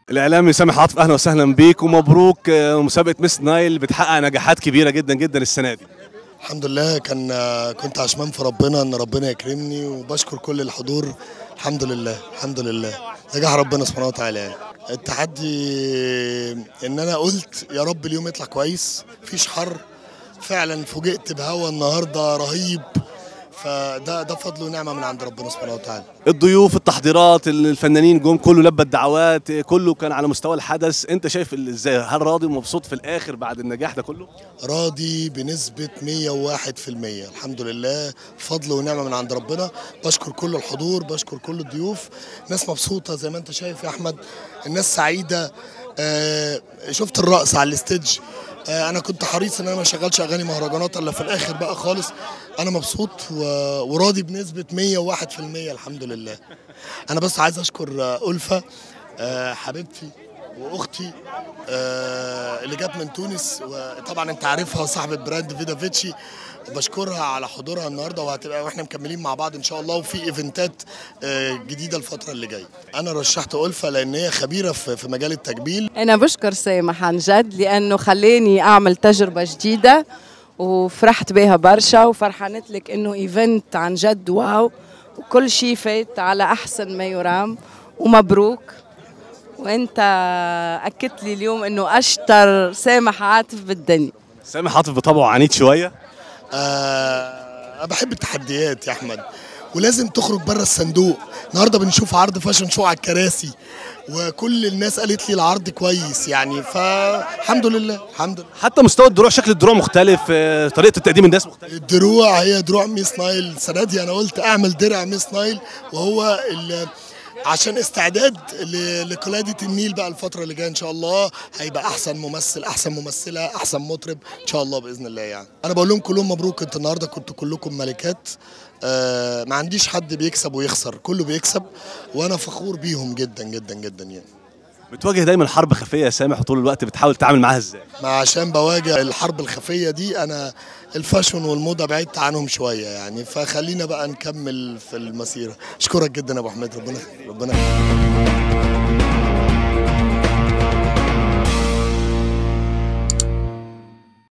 الاعلامي سامح عاطف اهلا وسهلا بيك ومبروك آه، مسابقه مس نايل بتحقق نجاحات كبيره جدا جدا السنه دي الحمد لله كان كنت عشمان في ربنا ان ربنا يكرمني وبشكر كل الحضور الحمد لله الحمد لله نجاح ربنا سبحانه وتعالى يعني. التحدي ان انا قلت يا رب اليوم يطلع كويس مفيش حر فعلا فوجئت بهوا النهارده رهيب فده ده فضل ونعمه من عند ربنا سبحانه وتعالى الضيوف التحضيرات الفنانين جم كله لبى الدعوات آه، كله كان على مستوى الحدث انت شايف ال- ازاي هل راضي ومبسوط في الاخر بعد النجاح ده كله راضي بنسبة 101% الحمد لله فضل ونعمة من عند ربنا بشكر كل الحضور بشكر كل الضيوف ناس مبسوطة زي ما انت شايف يا أحمد الناس سعيدة آه شفت الرقص على الستيج آه انا كنت حريص ان انا ما اشغلش اغاني مهرجانات الا في الاخر بقى خالص انا مبسوط و- وراضي بنسبة 101% الحمد لله انا بس عايز اشكر آه، ألفة آه حبيبتي واختي آه اللي جت من تونس وطبعا انت عارفها صاحبه براند فيدا فيتشي بشكرها على حضورها النهارده وهتبقى واحنا مكملين مع بعض ان شاء الله وفي ايفنتات آه جديده الفتره اللي جايه انا رشحت ألفة لان هي خبيره في في مجال التجميل أنا بشكر سامح عن جد لأنه خلاني أعمل تجربة جديدة وفرحت بها برشا وفرحانت لك إنه إيفنت عن جد واو وكل شيء فات على أحسن ما يرام ومبروك وأنت أكدت لي اليوم إنه أشطر سامح عاطف بالدنيا سامح عاطف بطبعه عنيد شويه آه انا بحب التحديات يا احمد ولازم تخرج بره الصندوق النهارده بنشوف عرض فاشن شو على الكراسي وكل الناس قالت لي العرض كويس يعني فالحمد لله الحمد لله حتى مستوى الدروع شكل الدروع مختلف آه، طريقه التقديم الناس مختلفه الدروع هي دروع ميس نايل السنه دي انا قلت اعمل درع ميس نايل وهو ال- عشان استعداد ل- لقلاده النيل بقى الفتره اللي جايه ان شاء الله هيبقى احسن ممثل احسن ممثله احسن مطرب ان شاء الله باذن الله يعني انا بقول لهم كلهم مبروك انتوا النهارده كنتوا كلكم ملكات آه ما عنديش حد بيكسب ويخسر كله بيكسب وانا فخور بيهم جدا جدا جدا يعني بتواجه دايما حرب خفيه يا سامح وطول الوقت بتحاول تتعامل معاها ازاي ما عشان بواجه الحرب الخفية دي أنا الفاشون والموضة بعدت عنهم شوية يعني فخلينا بقى نكمل في المسيرة أشكرك جدا يا أبو حميد ربنا ربنا يخليك.